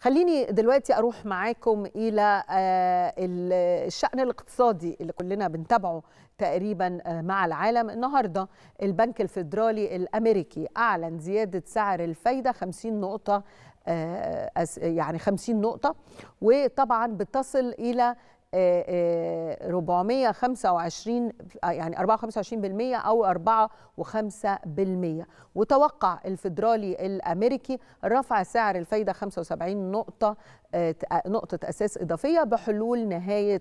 خليني دلوقتي اروح معاكم الى الشان الاقتصادي اللي كلنا بنتابعه تقريبا مع العالم النهارده البنك الفيدرالي الامريكي اعلن زياده سعر الفايده 50 نقطه يعني 50 نقطه وطبعا بتصل الى 425 يعني 54% او 4.5% وتوقع الفدرالي الامريكي رفع سعر الفايده 75 نقطه نقطه اساس اضافيه بحلول نهايه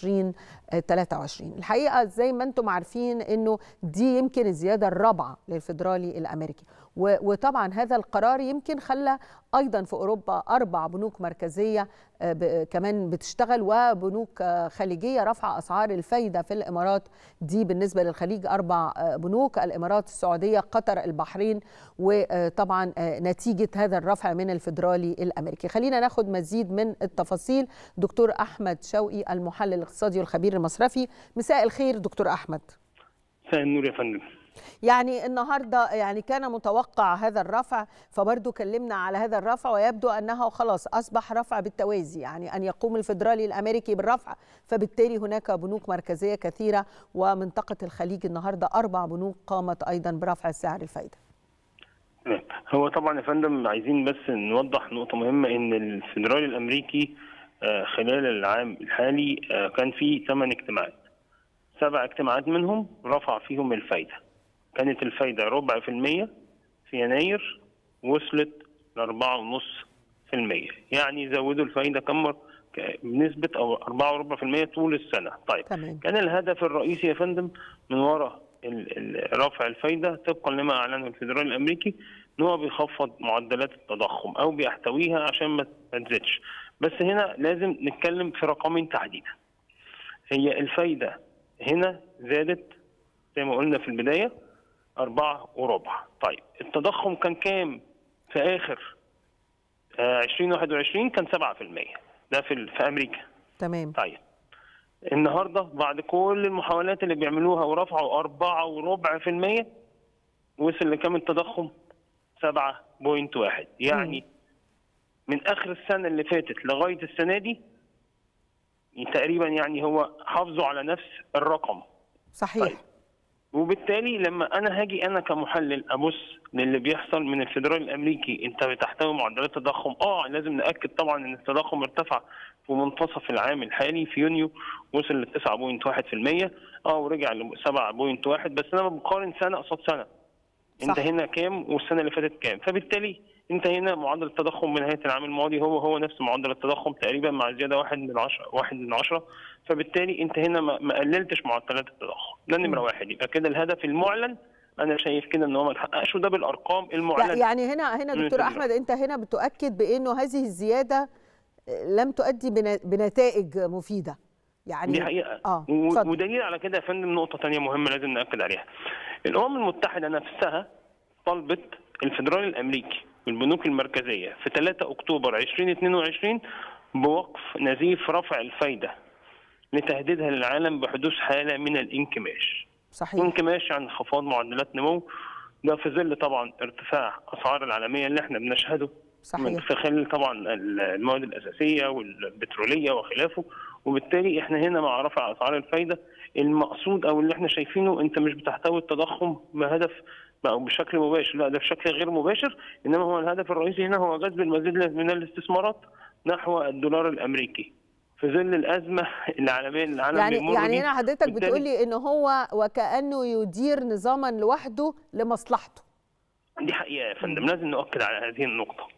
2023 الحقيقه زي ما انتم عارفين انه دي يمكن الزياده الرابعه للفدرالي الامريكي وطبعا هذا القرار يمكن خلى ايضا في اوروبا اربع بنوك مركزيه كمان بتشتغل وبنوك خليجيه رفع اسعار الفايده في الامارات دي بالنسبه للخليج اربع بنوك الامارات السعوديه قطر البحرين وطبعا نتيجه هذا الرفع من الفدرالي الامريكي خلينا ناخد مزيد من التفاصيل دكتور احمد شوقي المحلل الاقتصادي والخبير المصرفي مساء الخير دكتور احمد مساء النور يا فندم يعني النهارده يعني كان متوقع هذا الرفع فبرضه كلمنا على هذا الرفع ويبدو انه خلاص اصبح رفع بالتوازي يعني ان يقوم الفدرالي الامريكي بالرفع فبالتالي هناك بنوك مركزيه كثيره ومنطقه الخليج النهارده اربع بنوك قامت ايضا برفع سعر الفائده. هو طبعا يا فندم عايزين بس نوضح نقطه مهمه ان الفدرالي الامريكي خلال العام الحالي كان في ثمان اجتماعات. سبع اجتماعات منهم رفع فيهم الفايده. كانت الفايدة ربع في المية في يناير وصلت لأربعة ونص في المية يعني زودوا الفايدة كم مرة بنسبة أو أربعة وربع في المية طول السنة طيب تمام. كان الهدف الرئيسي يا فندم من وراء رفع الفايدة طبقا لما أعلنه الفدرالي الأمريكي إن هو بيخفض معدلات التضخم أو بيحتويها عشان ما تزيدش بس هنا لازم نتكلم في رقمين تحديدا هي الفايدة هنا زادت زي ما قلنا في البداية أربعة وربع طيب التضخم كان كام في آخر آه 2021 كان 7% ده في في أمريكا تمام طيب النهارده بعد كل المحاولات اللي بيعملوها ورفعوا أربعة وربع في المية وصل لكام التضخم 7.1 يعني م. من آخر السنة اللي فاتت لغاية السنة دي تقريبا يعني هو حافظوا على نفس الرقم صحيح طيب. وبالتالي لما انا هاجي انا كمحلل ابص للي بيحصل من الفدرالي الامريكي انت بتحتوي معدلات تضخم اه لازم ناكد طبعا ان التضخم ارتفع في منتصف العام الحالي في يونيو وصل ل 9.1% اه ورجع ل 7.1 بس انا بقارن سنه قصاد سنه انت صح. هنا كام والسنه اللي فاتت كام فبالتالي انت هنا معدل التضخم بنهايه العام الماضي هو هو نفس معدل التضخم تقريبا مع زياده واحد من عشرة واحد من عشرة فبالتالي انت هنا ما قللتش معدلات التضخم ده نمره واحد يبقى كده الهدف المعلن انا شايف كده ان هو ما اتحققش وده بالارقام المعلنه يعني هنا هنا دكتور احمد انت هنا بتؤكد بانه هذه الزياده لم تؤدي بنتائج مفيده يعني دي حقيقه آه. ودليل على كده يا فندم نقطه ثانيه مهمه لازم ناكد عليها الامم المتحده نفسها طلبت الفدرالي الامريكي والبنوك المركزيه في 3 اكتوبر 2022 بوقف نزيف رفع الفايده لتهديدها للعالم بحدوث حاله من الانكماش. صحيح. انكماش يعني انخفاض معدلات نمو ده في ظل طبعا ارتفاع اسعار العالميه اللي احنا بنشهده صحيح. في خلال طبعا المواد الاساسيه والبتروليه وخلافه وبالتالي احنا هنا مع رفع اسعار الفايده المقصود او اللي احنا شايفينه انت مش بتحتوي التضخم بهدف او بشكل مباشر لا ده بشكل غير مباشر انما هو الهدف الرئيسي هنا هو جذب المزيد من الاستثمارات نحو الدولار الامريكي في ظل الازمه العالميه اللي العالم يعني بيمر يعني هنا حضرتك بتقول لي ان هو وكانه يدير نظاما لوحده لمصلحته دي حقيقه يا فندم لازم نؤكد على هذه النقطه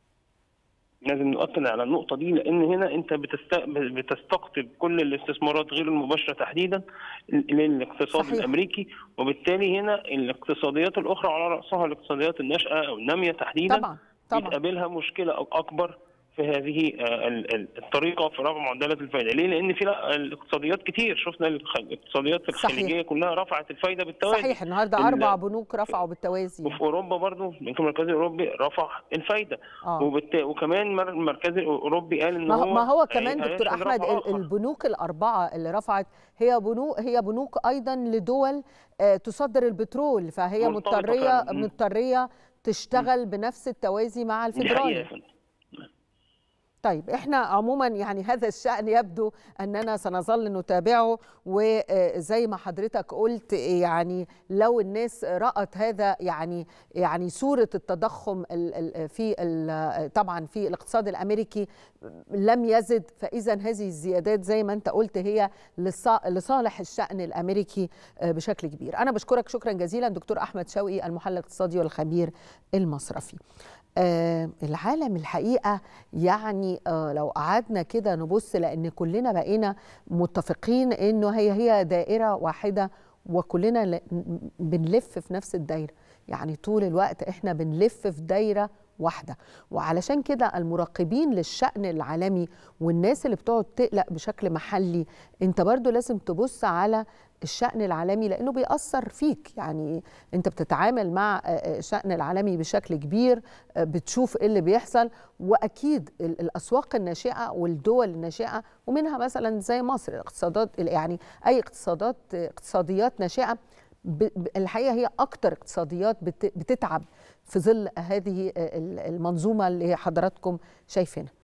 لازم نؤكد على النقطه دي لان هنا انت بتست... بتستقطب كل الاستثمارات غير المباشره تحديدا للاقتصاد صحيح. الامريكي وبالتالي هنا الاقتصاديات الاخرى على راسها الاقتصاديات الناشئه او الناميه تحديدا طبعا طبعا بتقابلها مشكله اكبر في هذه الطريقه في رفع معدلات الفائده، ليه؟ لان في الاقتصاديات كتير، شفنا الاقتصاديات الخليجيه كلها رفعت الفائده بالتوازي. صحيح النهارده اربع بنوك رفعوا بالتوازي. وفي اوروبا برضه البنك المركزي الاوروبي رفع الفائده. آه. وبالت... وكمان المركزي الاوروبي قال ان ما هو هو ما هو كمان دكتور احمد البنوك الاربعه اللي رفعت هي بنوك هي بنوك ايضا لدول تصدر البترول فهي مضطريه مضطريه تشتغل بنفس التوازي مع الفدرالي. طيب احنا عموما يعني هذا الشأن يبدو اننا سنظل نتابعه وزي ما حضرتك قلت يعني لو الناس رأت هذا يعني يعني صورة التضخم في طبعا في الاقتصاد الامريكي لم يزد فاذا هذه الزيادات زي ما انت قلت هي لصالح الشأن الامريكي بشكل كبير. انا بشكرك شكرا جزيلا دكتور احمد شوقي المحلل الاقتصادي والخبير المصرفي. آه العالم الحقيقه يعني آه لو قعدنا كده نبص لان كلنا بقينا متفقين انه هي هي دائره واحده وكلنا بنلف في نفس الدايره يعني طول الوقت احنا بنلف في دايره واحده وعلشان كده المراقبين للشأن العالمي والناس اللي بتقعد تقلق بشكل محلي انت برضو لازم تبص على الشأن العالمي لأنه بيأثر فيك يعني أنت بتتعامل مع الشأن العالمي بشكل كبير بتشوف إيه اللي بيحصل وأكيد الأسواق الناشئة والدول الناشئة ومنها مثلا زي مصر الاقتصادات يعني أي اقتصادات اقتصاديات ناشئة الحقيقة هي أكتر اقتصاديات بتتعب في ظل هذه المنظومة اللي حضراتكم شايفينها